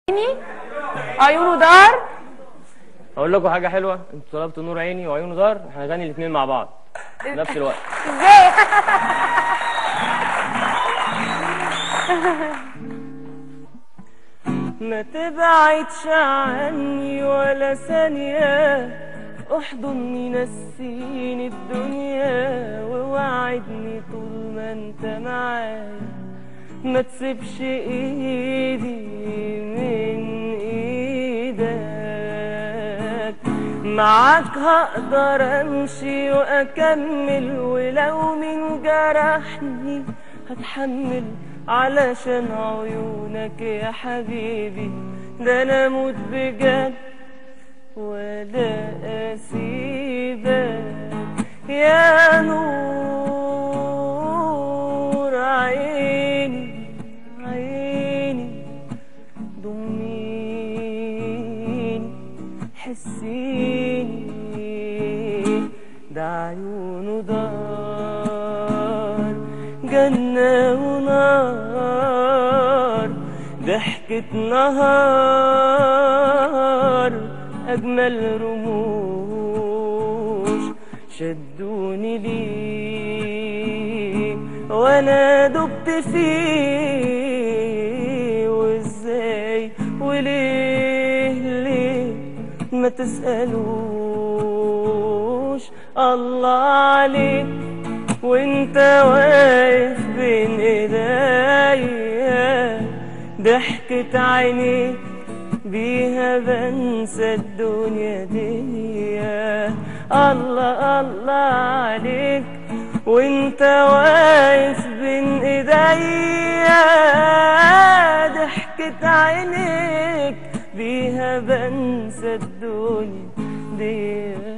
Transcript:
عيونه دار اقول لكم حاجه حلوه انتوا طلبتوا نور عيني وعيونه دار احنا هنغني الاثنين مع بعض في نفس الوقت ازاي ما تبعدش عني ولا ثانية احضني نسيني الدنيا ووعدني طول ما انت معايا ما تسيبش ايدي من ايدك معاك هقدر امشي واكمل ولو من جرحني هتحمل علشان عيونك يا حبيبي ده انا اموت بجد ولا اسيبك يا نور عيني عيني ضميني حسيني ده عيونه دار جنة ونار ضحكة نهار أجمل رموش شدوني ليه وأنا دبت فيه وإزاي وليه ليه ما تسألوش الله عليك وانت واقف بين ايديا ضحكة عينيك بيها بنسى الدنيا دي الله الله عليك وانت واقف بين ايديا ضحكة عينيك بيها بنسى الدنيا دي